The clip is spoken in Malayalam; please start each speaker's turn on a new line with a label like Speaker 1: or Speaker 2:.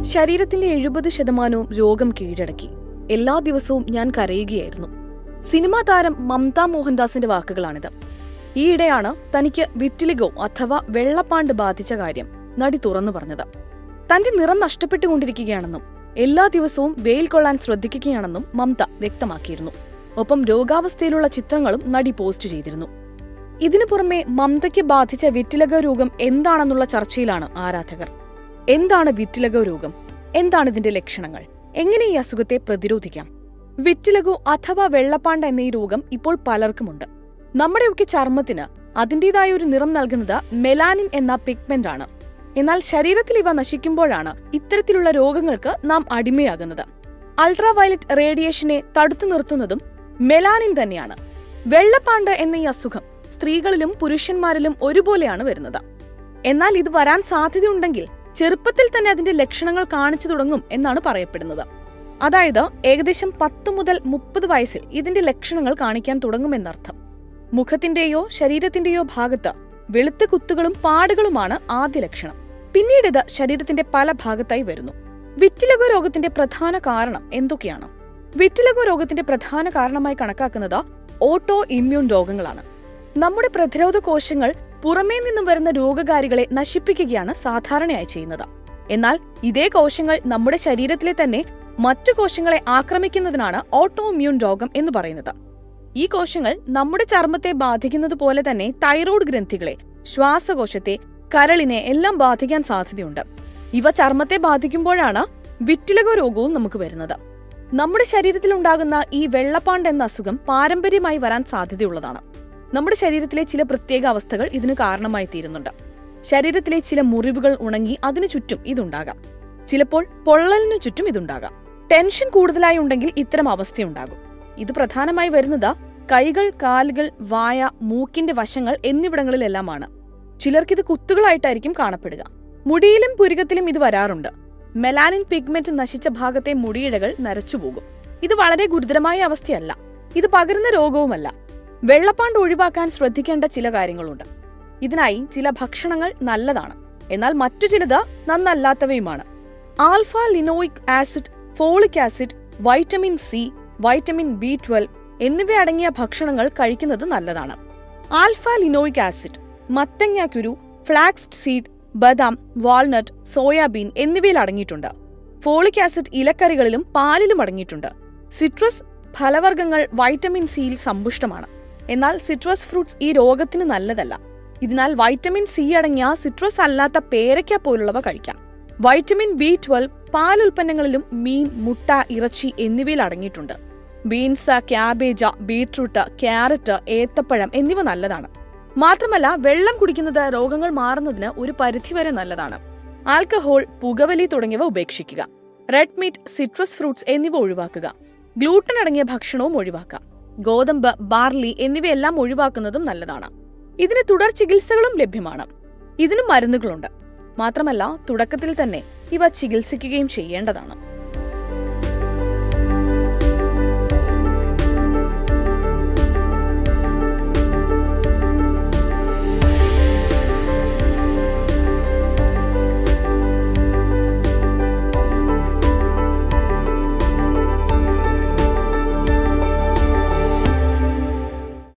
Speaker 1: ശരീരത്തിന്റെ എഴുപത് ശതമാനവും രോഗം കീഴടക്കി എല്ലാ ദിവസവും ഞാൻ കരയുകയായിരുന്നു സിനിമാ താരം മമത മോഹൻദാസിന്റെ വാക്കുകളാണിത് ഈയിടെയാണ് തനിക്ക് വിറ്റിലിഗോ അഥവാ വെള്ളപ്പാണ്ട് ബാധിച്ച കാര്യം നടി തുറന്നു പറഞ്ഞത് തന്റെ നിറം നഷ്ടപ്പെട്ടുകൊണ്ടിരിക്കുകയാണെന്നും എല്ലാ ദിവസവും വെയിൽ കൊള്ളാൻ ശ്രദ്ധിക്കുകയാണെന്നും മമത വ്യക്തമാക്കിയിരുന്നു ഒപ്പം രോഗാവസ്ഥയിലുള്ള ചിത്രങ്ങളും നടി പോസ്റ്റ് ചെയ്തിരുന്നു ഇതിനു പുറമെ മമതയ്ക്ക് ബാധിച്ച വിറ്റിലഗോ രോഗം എന്താണെന്നുള്ള ചർച്ചയിലാണ് ആരാധകർ എന്താണ് വിറ്റിലഗോ രോഗം എന്താണ് ഇതിന്റെ ലക്ഷണങ്ങൾ എങ്ങനെ ഈ അസുഖത്തെ പ്രതിരോധിക്കാം വിറ്റിലഗോ അഥവാ വെള്ളപ്പാണ്ട എന്ന ഈ രോഗം ഇപ്പോൾ പലർക്കുമുണ്ട് നമ്മുടെയൊക്കെ ചർമ്മത്തിന് അതിന്റേതായ ഒരു നിറം നൽകുന്നത് മെലാനിൻ എന്ന പിഗ്മെന്റ് ആണ് എന്നാൽ ശരീരത്തിൽ ഇവ നശിക്കുമ്പോഴാണ് ഇത്തരത്തിലുള്ള രോഗങ്ങൾക്ക് നാം അടിമയാകുന്നത് അൾട്രാ വയലറ്റ് റേഡിയേഷനെ തടുത്തു നിർത്തുന്നതും മെലാനിൻ തന്നെയാണ് വെള്ളപ്പാണ്ട് എന്ന ഈ അസുഖം സ്ത്രീകളിലും പുരുഷന്മാരിലും ഒരുപോലെയാണ് വരുന്നത് എന്നാൽ ഇത് വരാൻ സാധ്യതയുണ്ടെങ്കിൽ ചെറുപ്പത്തിൽ തന്നെ അതിന്റെ ലക്ഷണങ്ങൾ കാണിച്ചു തുടങ്ങും എന്നാണ് പറയപ്പെടുന്നത് അതായത് ഏകദേശം പത്ത് മുതൽ മുപ്പത് വയസ്സിൽ ഇതിന്റെ ലക്ഷണങ്ങൾ കാണിക്കാൻ തുടങ്ങുമെന്നർത്ഥം മുഖത്തിന്റെയോ ശരീരത്തിന്റെയോ ഭാഗത്ത് വെളുത്ത കുത്തുകളും പാടുകളുമാണ് ആദ്യ ലക്ഷണം പിന്നീട് ഇത് ശരീരത്തിന്റെ പല ഭാഗത്തായി വരുന്നു വിറ്റിലഗോ രോഗത്തിന്റെ പ്രധാന കാരണം എന്തൊക്കെയാണ് വിറ്റിലഗോ രോഗത്തിന്റെ പ്രധാന കാരണമായി കണക്കാക്കുന്നത് ഓട്ടോ ഇമ്മ്യൂൺ രോഗങ്ങളാണ് നമ്മുടെ പ്രതിരോധ കോശങ്ങൾ പുറമേ നിന്നും വരുന്ന രോഗകാരികളെ നശിപ്പിക്കുകയാണ് സാധാരണയായി ചെയ്യുന്നത് എന്നാൽ ഇതേ കോശങ്ങൾ നമ്മുടെ ശരീരത്തിലെ തന്നെ മറ്റു കോശങ്ങളെ ആക്രമിക്കുന്നതിനാണ് ഓട്ടോ ഇമ്മ്യൂൺ രോഗം എന്ന് പറയുന്നത് ഈ കോശങ്ങൾ നമ്മുടെ ചർമ്മത്തെ ബാധിക്കുന്നത് പോലെ തന്നെ തൈറോയ്ഡ് ഗ്രന്ഥികളെ ശ്വാസകോശത്തെ കരളിനെ എല്ലാം ബാധിക്കാൻ സാധ്യതയുണ്ട് ഇവ ചർമ്മത്തെ ബാധിക്കുമ്പോഴാണ് വിറ്റിലകോ രോഗവും നമുക്ക് വരുന്നത് നമ്മുടെ ശരീരത്തിൽ ഉണ്ടാകുന്ന ഈ വെള്ളപ്പാണ്ട് എന്ന അസുഖം പാരമ്പര്യമായി വരാൻ സാധ്യതയുള്ളതാണ് നമ്മുടെ ശരീരത്തിലെ ചില പ്രത്യേക അവസ്ഥകൾ ഇതിന് കാരണമായി തീരുന്നുണ്ട് ശരീരത്തിലെ ചില മുറിവുകൾ ഉണങ്ങി അതിനു ചുറ്റും ഇതുണ്ടാകാം ചിലപ്പോൾ പൊള്ളലിനു ചുറ്റും ഇതുണ്ടാകാം ടെൻഷൻ കൂടുതലായി ഉണ്ടെങ്കിൽ ഇത്തരം അവസ്ഥയുണ്ടാകും ഇത് പ്രധാനമായി വരുന്നത് കൈകൾ കാലുകൾ വായ മൂക്കിന്റെ വശങ്ങൾ എന്നിവിടങ്ങളിലെല്ലാമാണ് ചിലർക്കിത് കുത്തുകളായിട്ടായിരിക്കും കാണപ്പെടുക മുടിയിലും പുരുകത്തിലും ഇത് വരാറുണ്ട് മെലാനിൻ പിഗ്മെന്റ് നശിച്ച ഭാഗത്തെ മുടിയിഴകൾ നരച്ചുപോകും ഇത് വളരെ ഗുരുതരമായ അവസ്ഥയല്ല ഇത് പകരുന്ന രോഗവുമല്ല വെള്ളപ്പാണ്ട് ഒഴിവാക്കാൻ ശ്രദ്ധിക്കേണ്ട ചില കാര്യങ്ങളുണ്ട് ഇതിനായി ചില ഭക്ഷണങ്ങൾ നല്ലതാണ് എന്നാൽ മറ്റു ചിലത് നന്നല്ലാത്തവയുമാണ് alpha linoleic acid folic acid vitamin C vitamin B twelve എന്നിവ അടങ്ങിയ ഭക്ഷണങ്ങൾ കഴിക്കുന്നത് നല്ലതാണ് ആൽഫ ലിനോയിക് ആസിഡ് മത്തങ്ങാക്കുരു ഫ്ലാക്സ് സീഡ് ബദാം വാൾനട്ട് സോയാബീൻ എന്നിവയിൽ അടങ്ങിയിട്ടുണ്ട് ഫോളിക് ആസിഡ് ഇലക്കറികളിലും പാലിലും അടങ്ങിയിട്ടുണ്ട് സിട്രസ് ഫലവർഗ്ഗങ്ങൾ വൈറ്റമിൻ സിയിൽ സമ്പുഷ്ടമാണ് എന്നാൽ സിട്രസ് ഫ്രൂട്ട്സ് ഈ രോഗത്തിന് നല്ലതല്ല ഇതിനാൽ വൈറ്റമിൻ സി അടങ്ങിയ സിട്രസ് അല്ലാത്ത പേരയ്ക്ക പോലുള്ളവ കഴിക്കാം വൈറ്റമിൻ ബി ട്വൽവ് പാലുൽപ്പന്നങ്ങളിലും മീൻ മുട്ട ഇറച്ചി എന്നിവയിൽ അടങ്ങിയിട്ടുണ്ട് ബീൻസ് ക്യാബേജ ബീട്രൂട്ട് ക്യാരറ്റ് ഏത്തപ്പഴം എന്നിവ നല്ലതാണ് മാത്രമല്ല വെള്ളം കുടിക്കുന്നത് രോഗങ്ങൾ മാറുന്നതിന് ഒരു പരിധിവരെ നല്ലതാണ് ആൽക്കഹോൾ പുകവലി തുടങ്ങിയവ ഉപേക്ഷിക്കുക റെഡ് മീറ്റ് സിട്രസ് ഫ്രൂട്ട്സ് എന്നിവ ഒഴിവാക്കുക ഗ്ലൂട്ടൻ അടങ്ങിയ ഭക്ഷണവും ഒഴിവാക്കാം ഗോതമ്പ് ബാർലി എന്നിവയെല്ലാം ഒഴിവാക്കുന്നതും നല്ലതാണ് ഇതിന് തുടർ ചികിത്സകളും ലഭ്യമാണ് ഇതിനും മരുന്നുകളുണ്ട് മാത്രമല്ല തുടക്കത്തിൽ തന്നെ ഇവ ചികിത്സിക്കുകയും ചെയ്യേണ്ടതാണ്